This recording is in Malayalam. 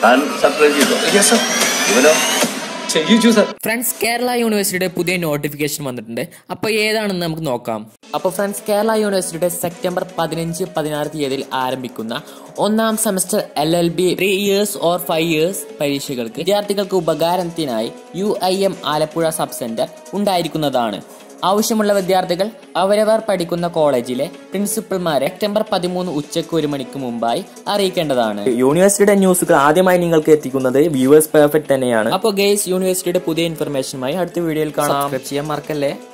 താൻ സബ്സ്ക്രൈബ് ചെയ്തോ യെസ് സർ ഇവനോ ചെയ്യിച്ചു സർ ഫ്രണ്ട്സ് കേരള യൂണിവേഴ്സിറ്റിയുടെ പുതിയ നോട്ടിഫിക്കേഷൻ വന്നിട്ടുണ്ട് അപ്പോൾ ഏതാണെന്ന് നമുക്ക് നോക്കാം അപ്പോൾ ഫ്രണ്ട്സ് കേരള യൂണിവേഴ്സിറ്റിയുടെ സെപ്റ്റംബർ പതിനഞ്ച് പതിനാറ് തീയതിയിൽ ആരംഭിക്കുന്ന ഒന്നാം semester L L B three years or five years പരീക്ഷകൾക്ക് വിദ്യാർത്ഥികൾക്ക് ഉപകാരത്തിനായി U I M Alappuzha sub centre ഉണ്ടായിരിക്കുന്നതാണ് ആവശ്യമുള്ള വിദ്യാർത്ഥികൾ അവരവർ പഠിക്കുന്ന കോളേജിലെ പ്രിൻസിപ്പൽമാരെ സെപ്റ്റംബർ പതിമൂന്ന് ഉച്ചയ്ക്ക് ഒരു മണിക്ക് മുമ്പായി അറിയിക്കേണ്ടതാണ് യൂണിവേഴ്സിറ്റിയുടെ ന്യൂസുകൾ ആദ്യമായി നിങ്ങൾക്ക് എത്തിക്കുന്നത് വ്യൂവേഴ്സ് പെർഫെക്റ്റ് തന്നെയാണ് അപ്പോൾ ഗെയ്സ് യൂണിവേഴ്സിറ്റിയുടെ പുതിയ ഇൻഫർമേഷനുമായി അടുത്ത വീഡിയോയിൽ കാണാം ചെയ്യാൻ മറക്കല്ലേ